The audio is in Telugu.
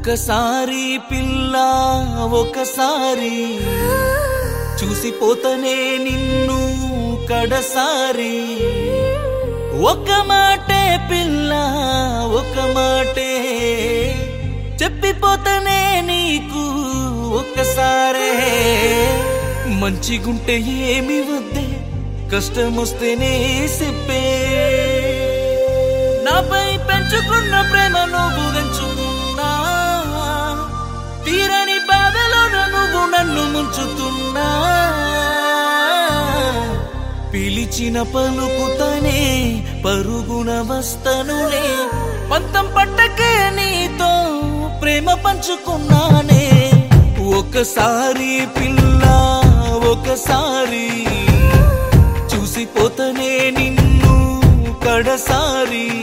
ఒకసారి పిల్ల ఒకసారి చూసిపోతనే నిన్ను కడసారి ఒక మాటే పిల్ల ఒక మాటే చెప్పిపోతనే నీకు ఒక్కసారే మంచిగుంటే ఏమి వద్దే కష్టమొస్తేనే చెప్పే నాపై పెంచుకున్న ప్రేమ నువ్వు పెంచుకున్నా తీరని బాధలోన నువ్వు నన్ను ముంచుతున్నా పిలిచిన పలుకుతనే పరుగున వస్తనులే పంతం పట్టకే నీతో ప్రేమ పంచుకున్నానే ఒకసారి పిల్ల ఒకసారి చూసిపోతనే నిన్ను కడసారి